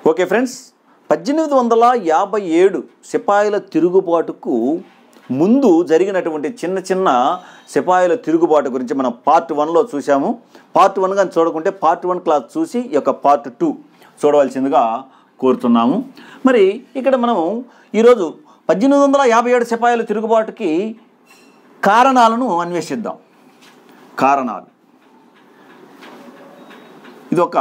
okay friends పద్దెనిమిది వందల యాభై ఏడు సిపాయిల తిరుగుబాటుకు ముందు జరిగినటువంటి చిన్న చిన్న సిపాయిల తిరుగుబాటు గురించి మనం పార్ట్ వన్లో చూసాము పార్ట్ వన్ కానీ చూడకుంటే పార్ట్ వన్ క్లాస్ చూసి ఈ యొక్క పార్ట్ టూ చూడవలసిందిగా కోరుతున్నాము మరి ఇక్కడ మనము ఈరోజు పద్దెనిమిది వందల యాభై ఏడు సిపాయిల తిరుగుబాటుకి కారణాలను అన్వేషిద్దాం కారణాలు ఇది ఒక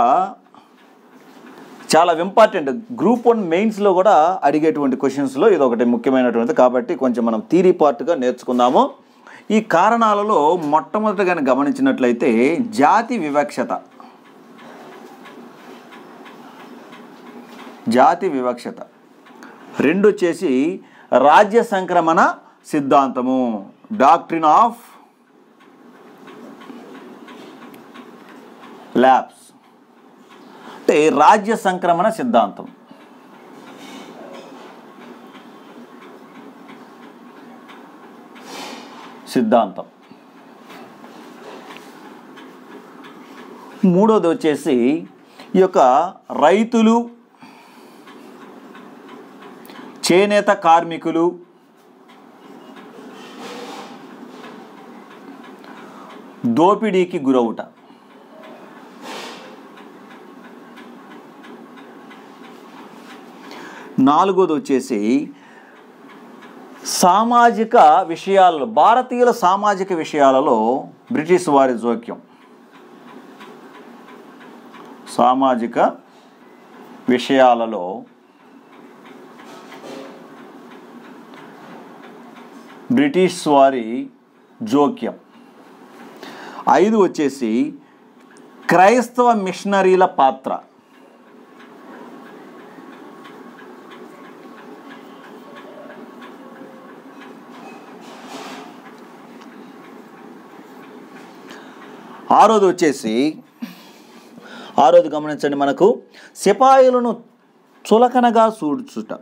చాలా ఇంపార్టెంట్ గ్రూప్ వన్ మెయిన్స్లో కూడా అడిగేటువంటి క్వశ్చన్స్లో ఇది ఒకటి ముఖ్యమైనటువంటిది కాబట్టి కొంచెం మనం థీరీ పార్ట్గా నేర్చుకుందాము ఈ కారణాలలో మొట్టమొదటిగా గమనించినట్లయితే జాతి వివక్షత జాతి వివక్షత రెండు వచ్చేసి రాజ్య సంక్రమణ సిద్ధాంతము డాక్ట్రిన్ ఆఫ్ ల్యాబ్స్ అంటే రాజ్య సంక్రమణ సిద్ధాంతం సిద్ధాంతం మూడోది వచ్చేసి ఈ యొక్క రైతులు చేనేత కార్మికులు దోపిడీకి గురవుట నాలుగోది వచ్చేసి సామాజిక విషయాలలో భారతీయుల సామాజిక విషయాలలో బ్రిటిష్ వారి జోక్యం సామాజిక విషయాలలో బ్రిటిష్ వారి జోక్యం ఐదు వచ్చేసి క్రైస్తవ మిషనరీల పాత్ర ఆరోది వచ్చేసి ఆరోది గమనించండి మనకు సిపాయిలను చులకనగా చూడ్చుట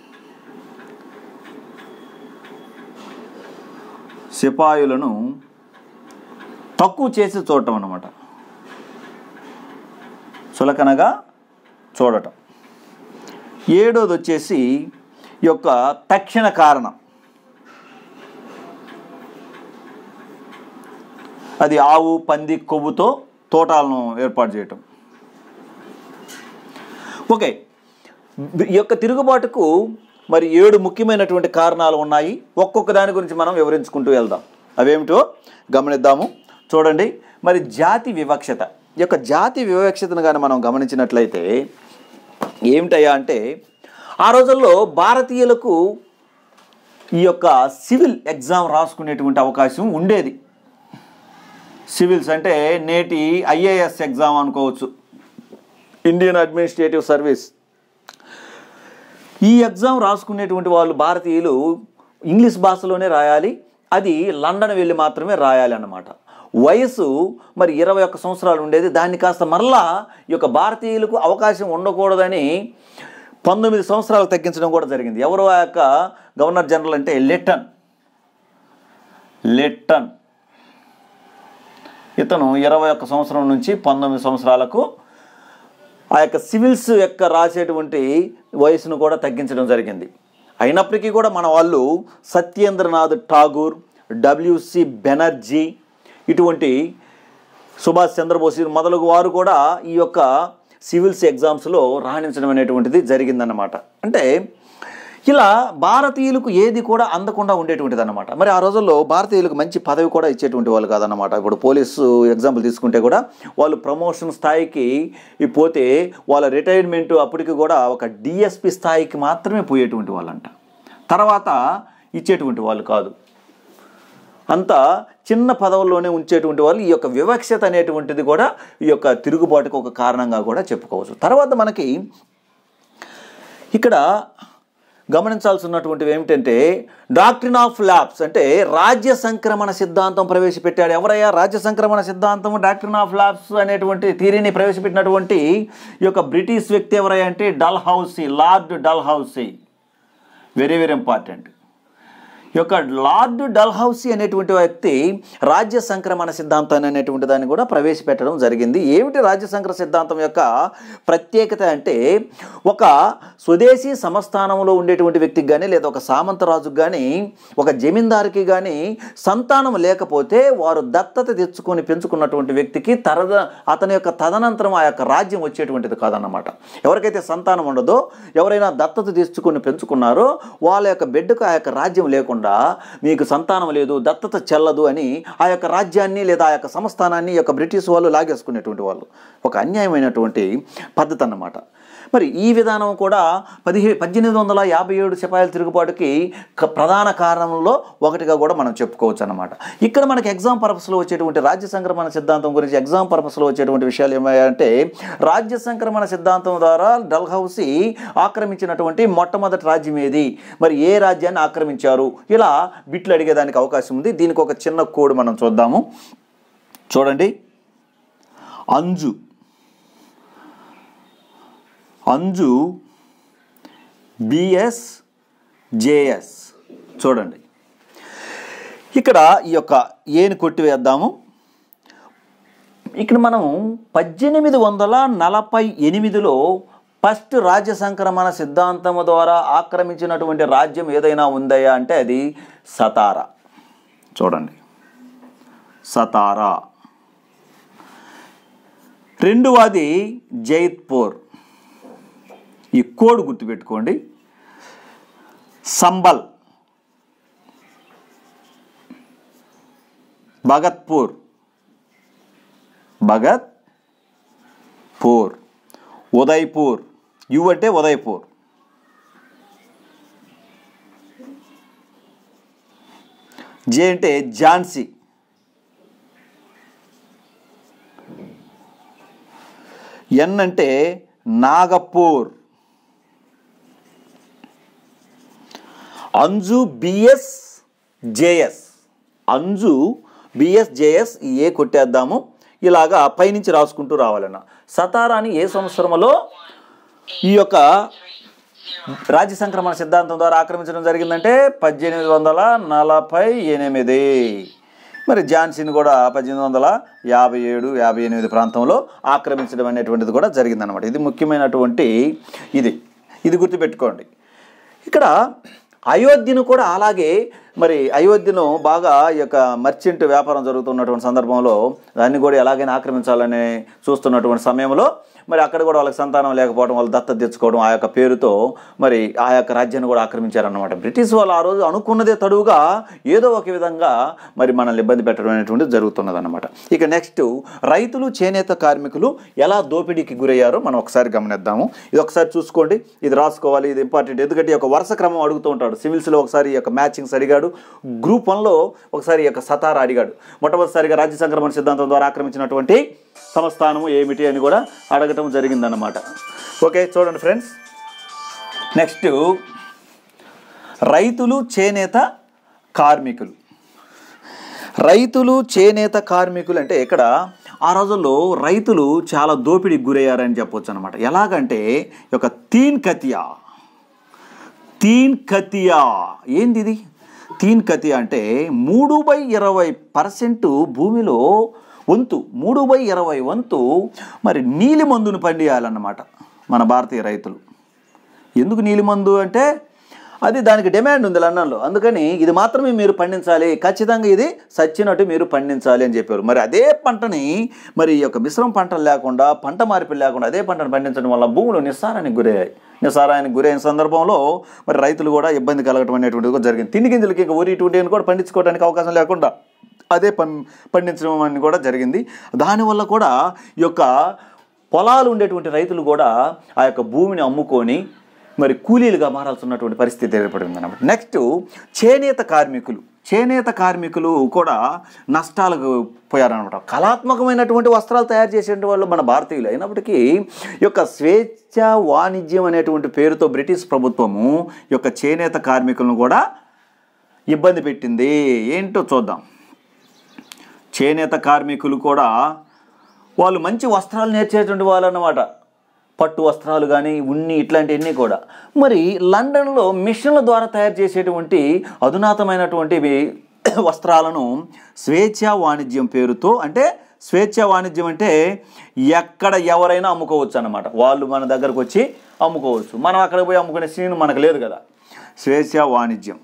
సిపాయిలను తక్కువ చేసి చూడటం అన్నమాట చులకనగా చూడటం ఏడోది వచ్చేసి ఈ యొక్క తక్షణ కారణం అది ఆవు పంది కొవ్వుతో తోటాలను ఏర్పాటు చేయటం ఓకే ఈ యొక్క తిరుగుబాటుకు మరి ఏడు ముఖ్యమైనటువంటి కారణాలు ఉన్నాయి ఒక్కొక్క దాని గురించి మనం వివరించుకుంటూ వెళ్దాం అవేమిటో గమనిద్దాము చూడండి మరి జాతి వివక్షత ఈ యొక్క జాతి వివక్షతను కానీ మనం గమనించినట్లయితే ఏమిటయ్యా అంటే ఆ రోజుల్లో భారతీయులకు ఈ యొక్క సివిల్ ఎగ్జామ్ రాసుకునేటువంటి అవకాశం ఉండేది సివిల్స్ అంటే నేటి ఐఏఎస్ ఎగ్జామ్ అనుకోవచ్చు ఇండియన్ అడ్మినిస్ట్రేటివ్ సర్వీస్ ఈ ఎగ్జామ్ రాసుకునేటువంటి వాళ్ళు భారతీయులు ఇంగ్లీష్ భాషలోనే రాయాలి అది లండన్ వెళ్ళి మాత్రమే రాయాలి అన్నమాట వయసు మరి ఇరవై ఒక్క సంవత్సరాలు ఉండేది దాన్ని కాస్త మరలా ఈ యొక్క భారతీయులకు అవకాశం ఉండకూడదని పంతొమ్మిది సంవత్సరాలు తగ్గించడం కూడా జరిగింది ఎవరు ఆ యొక్క గవర్నర్ జనరల్ అంటే లెట్టన్ లెట్టన్ ఇతను ఇరవై ఒక్క సంవత్సరం నుంచి పంతొమ్మిది సంవత్సరాలకు ఆ యొక్క సివిల్స్ యొక్క రాసేటువంటి వయసును కూడా తగ్గించడం జరిగింది అయినప్పటికీ కూడా మన వాళ్ళు సత్యేంద్రనాథ్ ఠాగూర్ డబ్ల్యూసి బెనర్జీ ఇటువంటి సుభాష్ చంద్రబోస్ మొదలగు వారు కూడా ఈ యొక్క సివిల్స్ ఎగ్జామ్స్లో రాణించడం అనేటువంటిది జరిగిందన్నమాట అంటే ఇలా భారతీయులకు ఏది కూడా అందకుండా ఉండేటువంటిది అనమాట మరి ఆ రోజుల్లో భారతీయులకు మంచి పదవి కూడా ఇచ్చేటువంటి వాళ్ళు కాదన్నమాట ఇప్పుడు పోలీసు ఎగ్జాంపుల్ తీసుకుంటే కూడా వాళ్ళు ప్రమోషన్ స్థాయికి పోతే వాళ్ళ రిటైర్మెంట్ అప్పటికి కూడా ఒక డిఎస్పి స్థాయికి మాత్రమే పోయేటువంటి వాళ్ళంట తర్వాత ఇచ్చేటువంటి వాళ్ళు కాదు అంత చిన్న పదవుల్లోనే ఉంచేటువంటి వాళ్ళు ఈ యొక్క వివక్షత అనేటువంటిది కూడా ఈ యొక్క తిరుగుబాటుకు ఒక కారణంగా కూడా చెప్పుకోవచ్చు తర్వాత మనకి ఇక్కడ గమనించాల్సి ఉన్నటువంటివి ఏమిటంటే డాక్ట్రిన్ ఆఫ్ ల్యాబ్స్ అంటే రాజ్య సంక్రమణ సిద్ధాంతం ప్రవేశపెట్టాడు ఎవరయ్యా రాజ్య సంక్రమణ సిద్ధాంతం డాక్ట్రిన్ ఆఫ్ ల్యాబ్స్ అనేటువంటి థీరీని ప్రవేశపెట్టినటువంటి ఈ యొక్క బ్రిటిష్ వ్యక్తి ఎవరయ్యా అంటే Dalhousie lord Dalhousie very very important ఈ యొక్క లార్డ్ డల్హౌసీ అనేటువంటి వ్యక్తి రాజ్య సంక్రమణ సిద్ధాంతాన్ని అనేటువంటి దాన్ని కూడా ప్రవేశపెట్టడం జరిగింది ఏమిటి రాజ్య సంక్రమణ సిద్ధాంతం యొక్క ప్రత్యేకత అంటే ఒక స్వదేశీ సంస్థానంలో ఉండేటువంటి వ్యక్తికి కానీ లేదా ఒక సామంతరాజుకు కానీ ఒక జమీందారుకి కానీ సంతానం లేకపోతే వారు దత్తత తెచ్చుకొని పెంచుకున్నటువంటి వ్యక్తికి తరద అతని యొక్క తదనంతరం ఆ యొక్క రాజ్యం వచ్చేటువంటిది కాదన్నమాట ఎవరికైతే సంతానం ఉండదో ఎవరైనా దత్తత తెచ్చుకొని పెంచుకున్నారో వాళ్ళ యొక్క బిడ్డకు ఆ యొక్క రాజ్యం లేకుండా మీకు సంతానం లేదు దత్తత చెల్లదు అని ఆ యొక్క రాజ్యాన్ని లేదా ఆ యొక్క సంస్థానాన్ని ఈ యొక్క బ్రిటిష్ వాళ్ళు లాగేసుకునేటువంటి వాళ్ళు ఒక అన్యాయమైనటువంటి పద్ధతి అన్నమాట మరి ఈ విధానం కూడా పదిహే పద్దెనిమిది వందల యాభై ఏడు సిపాయిల తిరుగుబాటుకి క- ప్రధాన కారణంలో ఒకటిగా కూడా మనం చెప్పుకోవచ్చు అన్నమాట ఇక్కడ మనకి ఎగ్జామ్ పర్పస్లో వచ్చేటువంటి రాజ్య సంక్రమణ సిద్ధాంతం గురించి ఎగ్జామ్ పర్పస్లో వచ్చేటువంటి విషయాలు ఏమయ్యాయంటే రాజ్య సంక్రమణ సిద్ధాంతం ద్వారా డల్హౌసీ ఆక్రమించినటువంటి మొట్టమొదటి రాజ్యం ఏది మరి ఏ రాజ్యాన్ని ఆక్రమించారు ఇలా బిట్లు అడిగేదానికి అవకాశం ఉంది దీనికి ఒక చిన్న కోడ్ మనం చూద్దాము చూడండి అంజు అంజు బిఎస్ జేఎస్ చూడండి ఇక్కడ ఈ యొక్క ఏని కొట్టివేద్దాము ఇక్కడ మనం పద్దెనిమిది వందల నలభై ఎనిమిదిలో ఫస్ట్ రాజ్య సంక్రమణ సిద్ధాంతము ద్వారా ఆక్రమించినటువంటి రాజ్యం ఏదైనా ఉందయా అంటే అది సతారా చూడండి సతారా రెండవది జైత్పూర్ ఈ కోడ్ గుర్తుపెట్టుకోండి సంబల్ భగత్పూర్ భగత్ పూర్ ఉదయ్పూర్ యు అంటే ఉదయ్పూర్ జే అంటే ఝాన్సీ ఎన్ అంటే Nagpur Anju BS JS Anju BS JS ఈ ఏ కొట్టేద్దాము ఇలాగా పైనుంచి రాసుకుంటూ రావాలన్న సతారాని ఏ సంవత్సరంలో ఈ యొక్క రాజ్య సంక్రమణ సిద్ధాంతం ద్వారా ఆక్రమించడం జరిగిందంటే పద్దెనిమిది వందల నలభై ఎనిమిది మరి ఝాన్సీని కూడా పద్దెనిమిది వందల యాభై ఏడు యాభై ఎనిమిది ప్రాంతంలో ఆక్రమించడం అనేటువంటిది కూడా జరిగిందనమాట ఇది ముఖ్యమైనటువంటి ఇది ఇది గుర్తుపెట్టుకోండి ఇక్కడ అయోధ్యను కూడా అలాగే మరి అయోధ్యను బాగా ఈ యొక్క మర్చెంట్ వ్యాపారం జరుగుతున్నటువంటి సందర్భంలో దాన్ని కూడా ఎలాగైనా ఆక్రమించాలని చూస్తున్నటువంటి సమయంలో మరి అక్కడ కూడా వాళ్ళకి సంతానం లేకపోవడం వాళ్ళు దత్తత తెచ్చుకోవడం ఆ యొక్క పేరుతో మరి ఆ యొక్క రాజ్యాన్ని కూడా ఆక్రమించారన్నమాట బ్రిటిష్ వాళ్ళు ఆ రోజు అనుకున్నదే తడువుగా ఏదో ఒక విధంగా మరి మనల్ని ఇబ్బంది పెట్టడం అనేటువంటిది జరుగుతున్నదన్నమాట ఇక నెక్స్ట్ రైతులు చేనేత కార్మికులు ఎలా దోపిడీకి గురయ్యారో మనం ఒకసారి గమనిద్దాము ఇది ఒకసారి చూసుకోండి ఇది రాసుకోవాలి ఇది ఇంపార్టెంట్ ఎందుకంటే ఈ యొక్క వరుస క్రమం అడుగుతూ ఉంటాడు సివిల్స్లో ఒకసారి ఈ యొక్క మ్యాచింగ్స్ అడిగాడు గ్రూప్ వన్లో ఒకసారి ఈ యొక్క సతారా అడిగాడు మొట్టమొదటిసారిగా రాజ్య సంక్రమణ సిద్ధాంతం ద్వారా ఆక్రమించినటువంటి సంస్థానము ఏమిటి అని కూడా అడగటం జరిగిందన్నమాట ఓకే చూడండి ఫ్రెండ్స్ నెక్స్ట్ రైతులు చేనేత కార్మికులు రైతులు చేనేత కార్మికులు అంటే ఇక్కడ ఆ రోజుల్లో రైతులు చాలా దోపిడీకి గురయ్యారని చెప్పొచ్చు అనమాట ఎలాగంటే ఈ యొక్క తీన్ కతియా తీన్ కతియా ఏంది ఇది తీన్ కతియా అంటే మూడు బై ఇరవై పర్సెంట్ భూమిలో వంతు మూడు బై ఇరవై వంతు మరి నీలి మందును పండియాలన్నమాట మన భారతీయ రైతులు ఎందుకు నీలిమందు అంటే అది దానికి డిమాండ్ ఉంది లండన్లో అందుకని ఇది మాత్రమే మీరు పండించాలి ఖచ్చితంగా ఇది సచ్చినట్టు మీరు పండించాలి అని చెప్పారు మరి అదే పంటని మరి ఈ యొక్క మిశ్రమ పంటలు లేకుండా పంట మార్పిడి లేకుండా అదే పంటను పండించడం వల్ల భూములు నిస్సారానికి గురయ్యాయి నిస్సారానికి గురైన సందర్భంలో మరి రైతులు కూడా ఇబ్బంది కలగటం అనేటువంటిది కూడా జరిగింది తిండి గింజలకి ఇంకా ఊరి ఇటువంటి కూడా పండించుకోవడానికి అవకాశం లేకుండా అదే పం పండించడం అని కూడా జరిగింది దానివల్ల కూడా ఈ యొక్క పొలాలు ఉండేటువంటి రైతులు కూడా ఆ యొక్క భూమిని అమ్ముకొని మరి కూలీలుగా మారాల్సినటువంటి పరిస్థితి ఏర్పడింది అన్నమాట నెక్స్ట్ చేనేత కార్మికులు చేనేత కార్మికులు కూడా నష్టాలకు పోయారనమాట కళాత్మకమైనటువంటి వస్త్రాలు తయారు చేసేటువంటి వాళ్ళు మన భారతీయులు అయినప్పటికీ ఈ యొక్క స్వేచ్ఛ వాణిజ్యం అనేటువంటి పేరుతో బ్రిటిష్ ప్రభుత్వము ఈ యొక్క చేనేత కార్మికులను కూడా ఇబ్బంది పెట్టింది ఏంటో చూద్దాం చేనేత కార్మికులు కూడా వాళ్ళు మంచి వస్త్రాలు నేర్చేటువంటి వాళ్ళు అన్నమాట పట్టు వస్త్రాలు కానీ ఉన్ని ఇట్లాంటివన్నీ కూడా మరి లండన్లో మిషన్ల ద్వారా తయారు చేసేటువంటి అధునాతమైనటువంటి వస్త్రాలను స్వేచ్ఛా వాణిజ్యం పేరుతో అంటే స్వేచ్ఛా వాణిజ్యం అంటే ఎక్కడ ఎవరైనా అమ్ముకోవచ్చు అన్నమాట వాళ్ళు మన దగ్గరకు వచ్చి అమ్ముకోవచ్చు మనం అక్కడ పోయి అమ్ముకునే సీన్ మనకు లేదు కదా స్వేచ్ఛా వాణిజ్యం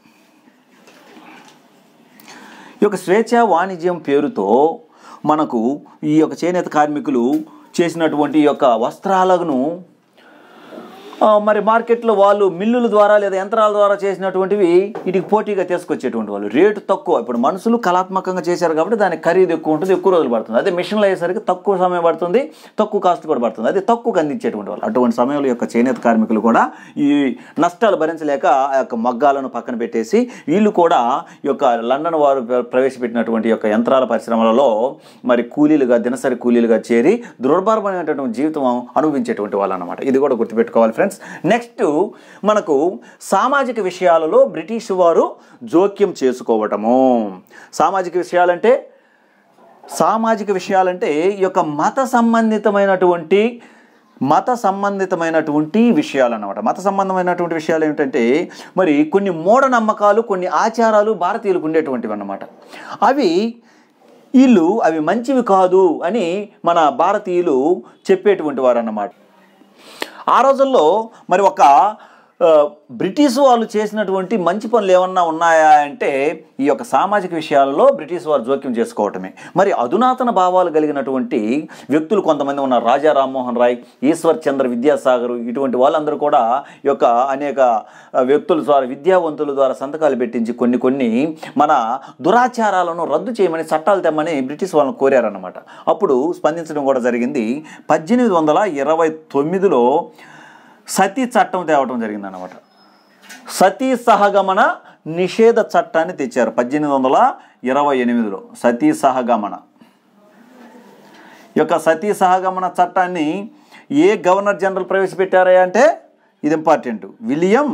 ఈ యొక్క స్వేచ్ఛా వాణిజ్యం పేరుతో మనకు ఈ యొక్క చేనేత కార్మికులు చేసినటువంటి ఈ యొక్క వస్త్రాలను ఆ, మరి మార్కెట్లో వాళ్ళు మిల్లుల ద్వారా లేదా యంత్రాల ద్వారా చేసినటువంటివి వీటికి పోటీగా తీసుకొచ్చేటువంటి వాళ్ళు రేటు తక్కువ ఇప్పుడు మనుషులు కళాత్మకంగా చేశారు కాబట్టి దానికి ఖరీదు ఎక్కువ ఉంటుంది ఎక్కువ రోజులు పడుతుంది అదే మిషన్లు అయ్యేసరికి తక్కువ సమయం పడుతుంది తక్కువ కాస్ట్ కూడా పడుతుంది అదే తక్కువకు అందించేటువంటి వాళ్ళు అటువంటి సమయంలో ఈ యొక్క చేనేత కార్మికులు కూడా ఈ నష్టాలు భరించలేక ఆ యొక్క మగ్గాలను పక్కన పెట్టేసి వీళ్ళు కూడా ఈ యొక్క లండన్ వారు ప్ర- ప్రవేశపెట్టినటువంటి ఈ యొక్క యంత్రాల పరిశ్రమలలో మరి కూలీలుగా దినసరి కూలీలుగా చేరి దుర్భరమైనటువంటి జీవితం అనుభవించేటువంటి వాళ్ళు అనమాట ఇది కూడా గుర్తుపెట్టుకోవాలి ఫ్రెండ్స్ నెక్స్ట్ మనకు సామాజిక విషయాలలో బ్రిటిష్ వారు జోక్యం చేసుకోవటము సామాజిక విషయాలంటే సామాజిక విషయాలంటే ఈ యొక్క మత సంబంధితమైనటువంటి మత సంబంధితమైనటువంటి విషయాలు అన్నమాట మత సంబంధమైనటువంటి విషయాలు ఏమిటంటే మరి కొన్ని మూఢనమ్మకాలు కొన్ని ఆచారాలు భారతీయులకు ఉండేటువంటివి అన్నమాట అవి వీళ్ళు అవి మంచివి కాదు అని మన భారతీయులు చెప్పేటువంటి వారు అన్నమాట ఆ రోజుల్లో మరి ఒక ఆ, బ్రిటిష్ వాళ్ళు చేసినటువంటి మంచి పనులు ఏమన్నా ఉన్నాయా అంటే ఈ యొక్క సామాజిక విషయాలలో బ్రిటిష్ వారు జోక్యం చేసుకోవటమే మరి అధునాతన భావాలు కలిగినటువంటి వ్యక్తులు కొంతమంది ఉన్నారు రాజా రామ్మోహన్ రాయ్ ఈశ్వర్ చంద్ర విద్యాసాగర్ ఇటువంటి వాళ్ళందరూ కూడా ఈ యొక్క అనేక ఆ, వ్యక్తుల ద్వారా విద్యావంతుల ద్వారా సంతకాలు పెట్టించి కొన్ని కొన్ని మన దురాచారాలను రద్దు చేయమని చట్టాలు తెమ్మని బ్రిటిష్ వాళ్ళని కోరారన్నమాట అప్పుడు స్పందించడం కూడా జరిగింది పద్దెనిమిది వందల ఇరవై తొమ్మిదిలో సతీ చట్టం తేవటం జరిగిందన్నమాట సతీ సహగమన నిషేధ చట్టాన్ని తెచ్చారు పద్దెనిమిది వందల ఇరవై ఎనిమిదిలో సతీ సహగమన ఈ యొక్క సతీ సహగమన చట్టాన్ని ఏ గవర్నర్ జనరల్ ప్రవేశపెట్టారా అంటే ఇది ఇంపార్టెంట్ విలియం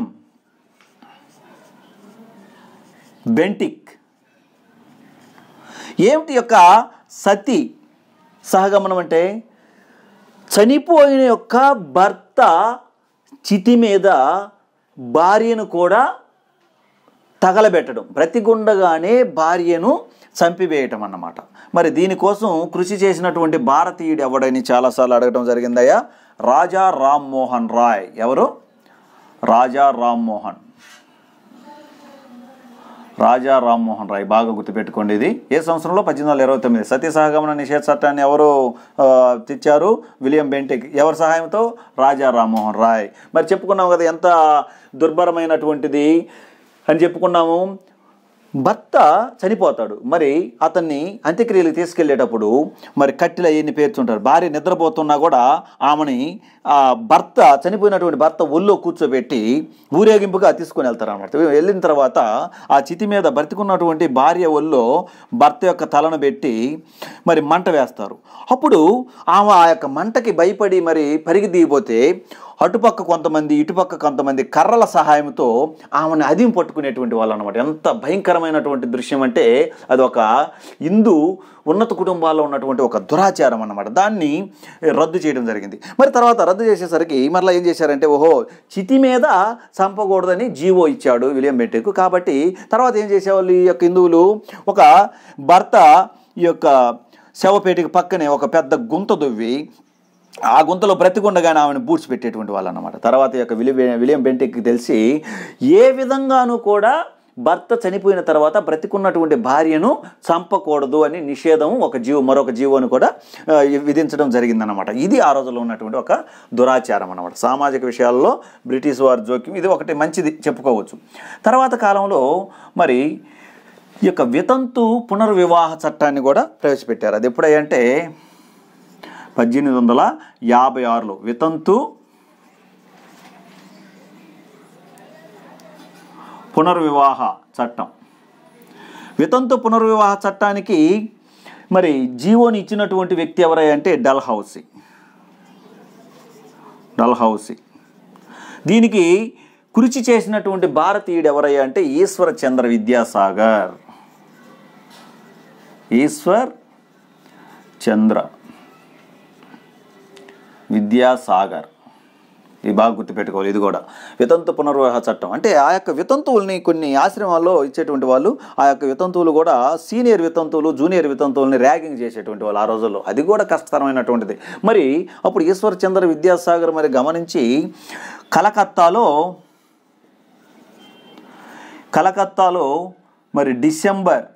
బెంటిక్ ఏమిటి యొక్క సతీ సహగమనం అంటే చనిపోయిన యొక్క భర్త చితి మీద భార్యను కూడా తగలబెట్టడం బ్రతిగుండగానే భార్యను చంపివేయటం అన్నమాట మరి దీనికోసం కృషి చేసినటువంటి భారతీయుడు ఎవడని చాలాసార్లు అడగడం జరిగిందయ్యా రాజా రామ్మోహన్ రాయ్ ఎవరు రాజా రామ్మోహన్ రాజా రామ్మోహన్ రాయ్ బాగా గుర్తుపెట్టుకోండి ఇది ఏ సంవత్సరంలో పద్దెనిమిది వందల ఇరవై తొమ్మిది సతీ సహగమన నిషేధ చట్టాన్ని ఎవరు ఆ, తెచ్చారు విలియం బెంటిక్ ఎవరి సహాయంతో రాజా రామ్మోహన్ రాయ్ మరి చెప్పుకున్నాం కదా ఎంత దుర్భరమైనటువంటిది అని చెప్పుకున్నాము భర్త చనిపోతాడు మరి అతన్ని అంత్యక్రియలకు తీసుకెళ్లేటప్పుడు మరి కట్టెలు అవన్నీ పేర్చుంటారు భార్య నిద్రపోతున్నా కూడా ఆమెని ఆ భర్త చనిపోయినటువంటి భర్త ఒళ్ళో కూర్చోబెట్టి ఊరేగింపుగా తీసుకొని వెళ్తారు అనమాట వెళ్ళిన తర్వాత ఆ చితి మీద బ్రతికున్నటువంటి భార్య ఒళ్ళో భర్త యొక్క తలను పెట్టి మరి మంట వేస్తారు అప్పుడు ఆమె ఆ యొక్క మంటకి భయపడి మరి పరిగి దిగిపోతే అటుపక్క కొంతమంది ఇటుపక్క కొంతమంది కర్రల సహాయంతో ఆమెను అదిం పట్టుకునేటువంటి వాళ్ళు అనమాట ఎంత భయంకరమైనటువంటి దృశ్యం అంటే అది ఒక హిందూ ఉన్నత కుటుంబాల్లో ఉన్నటువంటి ఒక దురాచారం అన్నమాట దాన్ని రద్దు చేయడం జరిగింది మరి తర్వాత రద్దు చేసేసరికి మరలా ఏం చేశారంటే ఓహో చితి మీద చంపకూడదని జీవో ఇచ్చాడు విలియం బెట్టెక్ కాబట్టి తర్వాత ఏం చేసేవాళ్ళు ఈ యొక్క హిందువులు ఒక భర్త ఈ యొక్క శవపేటకి పక్కనే ఒక పెద్ద గుంత దువ్వి ఆ గుంతలో బ్రతికుండగానే ఆమెను బూట్స్ పెట్టేటువంటి వాళ్ళు అనమాట తర్వాత ఈ యొక్క విలియం విలియం బెంటిక్కి తెలిసి ఏ విధంగానూ కూడా భర్త చనిపోయిన తర్వాత బ్రతికున్నటువంటి భార్యను చంపకూడదు అని నిషేధం ఒక జీవ మరొక జీవోను కూడా ఆ, విధించడం జరిగిందనమాట ఇది ఆ రోజుల్లో ఉన్నటువంటి ఒక దురాచారం అనమాట సామాజిక విషయాల్లో బ్రిటిష్ వారి జోక్యం ఇది ఒకటి మంచిది చెప్పుకోవచ్చు తర్వాత కాలంలో మరి ఈ యొక్క వితంతు పునర్వివాహ చట్టాన్ని కూడా ప్రవేశపెట్టారు అది ఎప్పుడంటే పద్దెనిమిది వందల యాభై ఆరులో వితంతు పునర్వివాహ చట్టం వితంతు పునర్వివాహ చట్టానికి మరి జీవోని ఇచ్చినటువంటి వ్యక్తి ఎవరై అంటే డల్ హౌసీ డల్ హౌసీ దీనికి కృషి చేసినటువంటి భారతీయుడు ఎవరయ్యా అంటే ఈశ్వర చంద్ర విద్యాసాగర్ ఈశ్వర్ చంద్ర విద్యాసాగర్ ఇది బాగా గుర్తుపెట్టుకోవాలి ఇది కూడా వితంతు పునర్వివాహ చట్టం అంటే ఆ యొక్క వితంతువుల్ని కొన్ని ఆశ్రమాల్లో ఇచ్చేటువంటి వాళ్ళు ఆ యొక్క వితంతువులు కూడా సీనియర్ వితంతువులు జూనియర్ వితంతువుల్ని ర్యాగింగ్ చేసేటువంటి వాళ్ళు ఆ రోజుల్లో అది కూడా కష్టతరమైనటువంటిది మరి అప్పుడు ఈశ్వర్ చంద్ర విద్యాసాగర్ మరి గమనించి కలకత్తాలో కలకత్తాలో మరి డిసెంబర్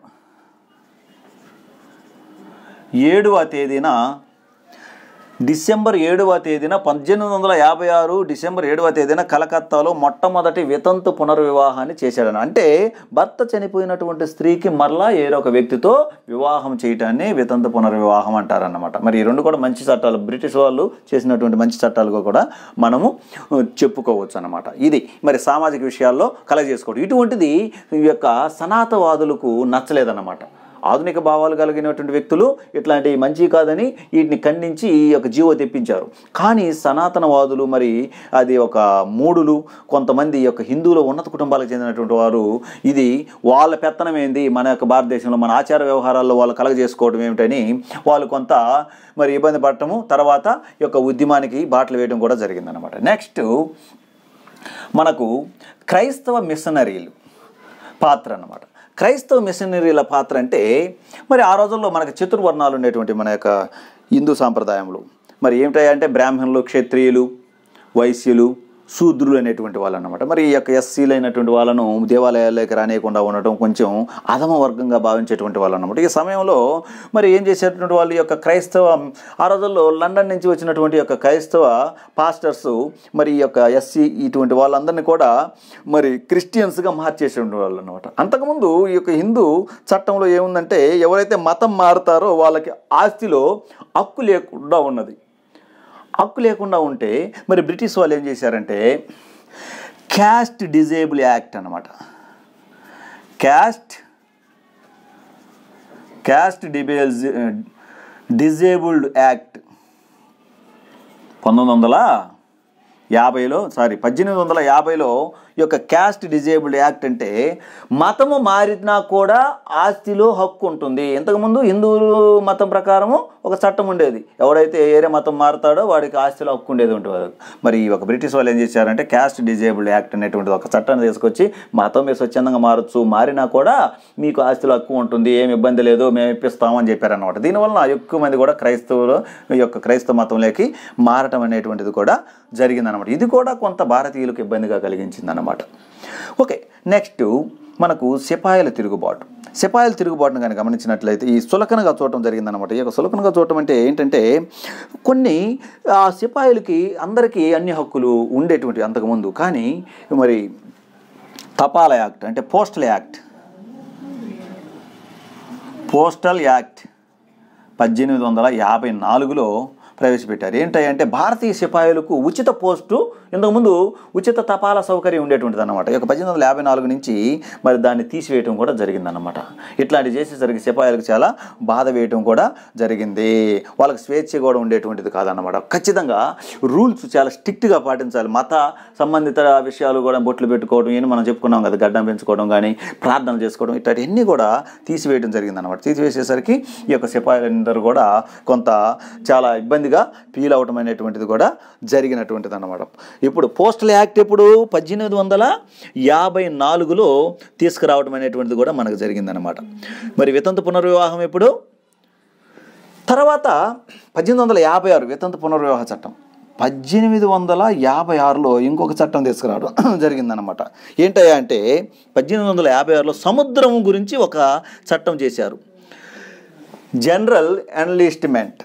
ఏడవ తేదీన డిసెంబర్ ఏడవ తేదీన పద్దెనిమిది వందల యాభై ఆరు డిసెంబర్ ఏడవ తేదీన కలకత్తాలో మొట్టమొదటి వితంతు పునర్వివాహాన్ని చేశాడని అంటే భర్త చనిపోయినటువంటి స్త్రీకి మరలా ఏరొక వ్యక్తితో వివాహం చేయటాన్ని వితంతు పునర్వివాహం అంటారన్నమాట మరి ఈ రెండు కూడా మంచి చట్టాలు బ్రిటిష్ వాళ్ళు చేసినటువంటి మంచి చట్టాలుగా కూడా మనము ఆ, చెప్పుకోవచ్చు అన్నమాట ఇది మరి సామాజిక విషయాల్లో కలగజేసుకోవడం ఇటువంటిది ఈ యొక్క సనాతవాదులకు నచ్చలేదన్నమాట ఆధునిక భావాలు కలిగినటువంటి వ్యక్తులు ఇట్లాంటి మంచి కాదని వీటిని ఖండించి ఈ యొక్క జీవో తెప్పించారు కానీ సనాతనవాదులు మరి అది ఒక మూడులు కొంతమంది ఈ యొక్క హిందువుల ఉన్నత కుటుంబాలకు చెందినటువంటి వారు ఇది వాళ్ళ పెత్తనం ఏంది మన యొక్క భారతదేశంలో మన ఆచార వ్యవహారాల్లో వాళ్ళు కలగజేసుకోవడం ఏమిటని వాళ్ళు కొంత మరి ఇబ్బంది పడటము తర్వాత ఈ యొక్క ఉద్యమానికి బాటలు వేయడం కూడా జరిగిందనమాట నెక్స్ట్ మనకు క్రైస్తవ మిషనరీలు పాత్ర అన్నమాట క్రైస్తవ మిషనరీల పాత్ర అంటే మరి ఆ రోజుల్లో మనకు చతుర్వర్ణాలు ఉండేటువంటి మన యొక్క హిందూ సాంప్రదాయంలో మరి ఏమిటాయంటే బ్రాహ్మణులు క్షత్రియులు వైశ్యులు శూద్రులు అనేటువంటి వాళ్ళు అన్నమాట మరి ఈ యొక్క ఎస్సీలు అయినటువంటి వాళ్ళను దేవాలయాల్లోకి రానియకుండా ఉండటం కొంచెం అధమ వర్గంగా భావించేటువంటి వాళ్ళు అన్నమాట ఈ సమయంలో మరి ఏం చేసేటువంటి వాళ్ళు ఈ యొక్క క్రైస్తవ ఆ రోజుల్లో లండన్ నుంచి వచ్చినటువంటి యొక్క క్రైస్తవ పాస్టర్స్ మరి ఈ యొక్క ఎస్సీ ఇటువంటి వాళ్ళందరినీ కూడా మరి క్రిస్టియన్స్గా మార్చేసేటువంటి వాళ్ళు అనమాట అంతకుముందు ఈ యొక్క హిందూ చట్టంలో ఏముందంటే ఎవరైతే మతం మారుతారో వాళ్ళకి ఆస్తిలో హక్కు లేకుండా ఉన్నది హక్కు లేకుండా ఉంటే మరి బ్రిటిష్ వాళ్ళు ఏం చేశారంటే క్యాస్ట్ డిజేబుల్ యాక్ట్ అనమాట క్యాస్ట్ క్యాస్ట్ డిబేల్స్ డిజేబుల్డ్ యాక్ట్ పంతొమ్మిది వందల యాభైలో సారీ పద్దెనిమిది వందల యాభైలో ఈ యొక్క క్యాస్ట్ డిజేబుల్డ్ యాక్ట్ అంటే మతము మారినా కూడా ఆస్తిలో హక్కు ఉంటుంది ఇంతకుముందు హిందువులు మతం ప్రకారము ఒక చట్టం ఉండేది ఎవడైతే ఏరే మతం మారుతాడో వాడికి ఆస్తిలో హక్కు ఉండేది ఉంటుంది మరి ఈ ఒక బ్రిటిష్ వాళ్ళు ఏం చేశారంటే క్యాస్ట్ డిజేబుల్డ్ యాక్ట్ అనేటువంటి ఒక చట్టాన్ని తీసుకొచ్చి మతం మీద స్వచ్ఛందంగా మారచ్చు మారినా కూడా మీకు ఆస్తిలో హక్కు ఉంటుంది ఏమి ఇబ్బంది లేదు మేము ఇప్పిస్తామని చెప్పారన్నమాట దీనివల్ల ఎక్కువ మంది కూడా క్రైస్తవులు ఈ యొక్క క్రైస్తవ మతంలోకి మారటం అనేటువంటిది కూడా జరిగిందనమాట ఇది కూడా కొంత భారతీయులకు ఇబ్బందిగా కలిగించింది అనమాట ఓకే నెక్స్ట్ మనకు సిపాయిల తిరుగుబాటు సిపాయిల తిరుగుబాటును కానీ గమనించినట్లయితే ఈ సులకనగా చూడటం జరిగిందనమాట ఈ యొక్క సులకనగా చూడటం అంటే ఏంటంటే కొన్ని ఆ సిపాయిలకి అందరికీ అన్ని హక్కులు ఉండేటువంటి అంతకుముందు కానీ మరి తపాలా యాక్ట్ అంటే పోస్టల్ యాక్ట్ పోస్టల్ యాక్ట్ పద్దెనిమిది వందల యాభై నాలుగులో ప్రవేశపెట్టారు ఏంటంటే భారతీయ సిపాయిలకు ఉచిత పోస్టు ఇంతకుముందు ఉచిత తపాలా సౌకర్యం ఉండేటువంటిది అనమాట ఈ యొక్క పద్దెనిమిది వందల యాభై నాలుగు నుంచి మరి దాన్ని తీసివేయటం కూడా జరిగిందన్నమాట ఇట్లాంటి చేసేసరికి సిపాయిలకు చాలా బాధ వేయటం కూడా జరిగింది వాళ్ళకి స్వేచ్ఛ కూడా ఉండేటువంటిది కాదన్నమాట ఖచ్చితంగా రూల్స్ చాలా స్ట్రిక్ట్గా పాటించాలి మత సంబంధిత విషయాలు కూడా బొట్లు పెట్టుకోవడం ఏమి మనం చెప్పుకున్నాం కదా గడ్డం పెంచుకోవడం కానీ ప్రార్థనలు చేసుకోవడం ఇట్లాంటివన్నీ కూడా తీసివేయడం జరిగిందన్నమాట తీసివేసేసరికి ఈ యొక్క సిపాయిలందరూ కూడా కొంత చాలా ఇబ్బందిగా ఫీల్ అవటం అనేటువంటిది కూడా జరిగినటువంటిది అన్నమాట ఇప్పుడు పోస్టల్ యాక్ట్ ఎప్పుడు పద్దెనిమిది వందల యాభై నాలుగులో తీసుకురావడం అనేటువంటిది కూడా మనకు జరిగిందనమాట మరి వితంతు పునర్వివాహం ఎప్పుడు తర్వాత పద్దెనిమిది వందల యాభై ఆరు వితంతు పునర్వివాహ చట్టం పద్దెనిమిది వందల యాభై ఆరులో ఇంకొక చట్టం తీసుకురావడం జరిగిందనమాట ఏంటయ్యా అంటే పద్దెనిమిది వందల యాభై ఆరులో సముద్రం గురించి ఒక చట్టం చేశారు general enlistment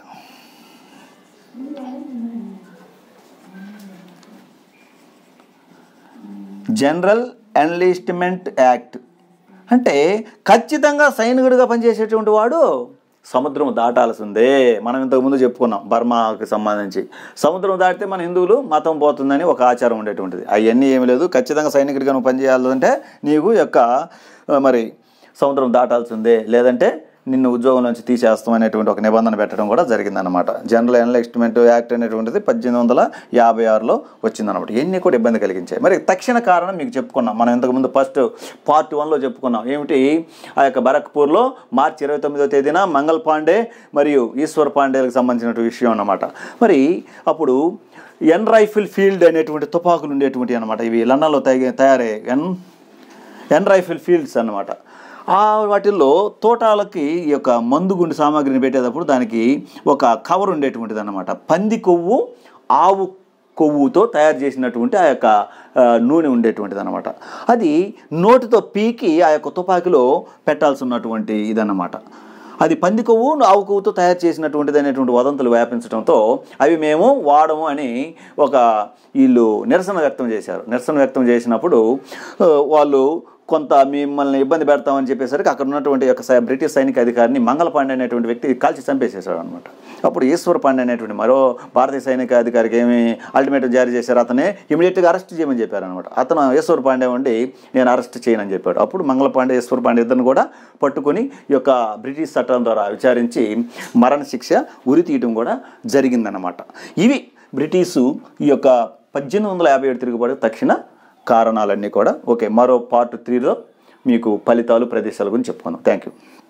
general enlistment act అంటే ఖచ్చితంగా సైనికుడిగా పనిచేసేటువంటి వాడు సముద్రం దాటాల్సిందే మనం ఇంతకుముందు చెప్పుకున్నాం బర్మాకి సంబంధించి సముద్రం దాటితే మన హిందువులు మతం పోతుందని ఒక ఆచారం ఉండేటువంటిది అవన్నీ ఏమీ లేదు ఖచ్చితంగా సైనికుడిగా నువ్వు పనిచేయాలంటే నీకు యొక్క ఆ, మరి సముద్రం దాటాల్సిందే లేదంటే నిన్ను ఉద్యోగం నుంచి తీసేస్తాం అనేటువంటి ఒక నిబంధన పెట్టడం కూడా జరిగిందనమాట జనరల్ ఎన్లిస్ట్మెంట్ యాక్ట్ అనేటువంటిది పద్దెనిమిది వందల యాభై ఆరులో వచ్చిందనమాట ఇవన్నీ కూడా ఇబ్బంది కలిగించాయి మరి తక్షణ కారణం మీకు చెప్పుకున్నాం మనం ఇంతకుముందు ఫస్ట్ పార్ట్ వన్లో చెప్పుకున్నాం ఏమిటి ఆ యొక్క బరక్పూర్లో మార్చి ఇరవై తొమ్మిదో తేదీన మంగళ పాండే మరియు ఈశ్వర్ పాండేలకు సంబంధించిన విషయం అన్నమాట మరి అప్పుడు ఎన్ రైఫిల్ ఫీల్డ్ అనేటువంటి తుపాకులు ఉండేటువంటి అనమాట ఇవి లండన్లో తయారు తయారయ్యాయి ఎన్ ఎన్ రైఫిల్ ఫీల్డ్స్ అన్నమాట ఆ వాటిల్లో తోటాలకి ఈ యొక్క మందు గుండు సామాగ్రిని పెట్టేటప్పుడు దానికి ఒక కవర్ ఉండేటువంటిది అనమాట పంది కొవ్వు ఆవు కొవ్వుతో తయారు చేసినటువంటి ఆ యొక్క ఆ, నూనె ఉండేటువంటిది అనమాట అది నోటితో పీకి ఆ యొక్క తుపాకీలో పెట్టాల్సి ఉన్నటువంటి ఇదన్నమాట అది పంది కొవ్వు ఆవు కొవ్వుతో తయారు చేసినటువంటిది అనేటువంటి వదంతులు వ్యాపించడంతో అవి మేము వాడము అని ఒక వీళ్ళు నిరసన వ్యక్తం చేశారు నిరసన వ్యక్తం చేసినప్పుడు ఆ, వాళ్ళు కొంత మిమ్మల్ని ఇబ్బంది పెడతామని చెప్పేసరికి అక్కడ ఉన్నటువంటి ఒక సై- బ్రిటిష్ సైనిక అధికారిని మంగళ పాండే అనేటువంటి వ్యక్తి కాల్చి చంపేసేసాడు అనమాట అప్పుడు ఈశ్వర్ పాండే అనేటువంటి మరో భారతీయ సైనిక అధికారికి ఏమి అల్టిమేటం జారీ చేశారు అతనే ఇమీడియట్గా అరెస్ట్ చేయమని చెప్పారు అనమాట అతను ఈశ్వర్ పాండే ఉండి నేను అరెస్ట్ చేయనని చెప్పాడు అప్పుడు మంగళ పాండే ఈశ్వర్ పాండే ఇద్దరిని కూడా పట్టుకొని ఈ యొక్క బ్రిటిష్ చట్టాల ద్వారా విచారించి మరణశిక్ష ఉరి తీయటం కూడా జరిగిందన్నమాట ఇవి బ్రిటిషు ఈ యొక్క పద్దెనిమిది వందల యాభై ఏడు తిరుగుబాటు తక్షణ కారణాలన్నీ కూడా ఓకే మరో పార్ట్ త్రీలో మీకు ఫలితాలు ప్రదేశాల గురించి చెప్పుకుందాం థ్యాంక్ యూ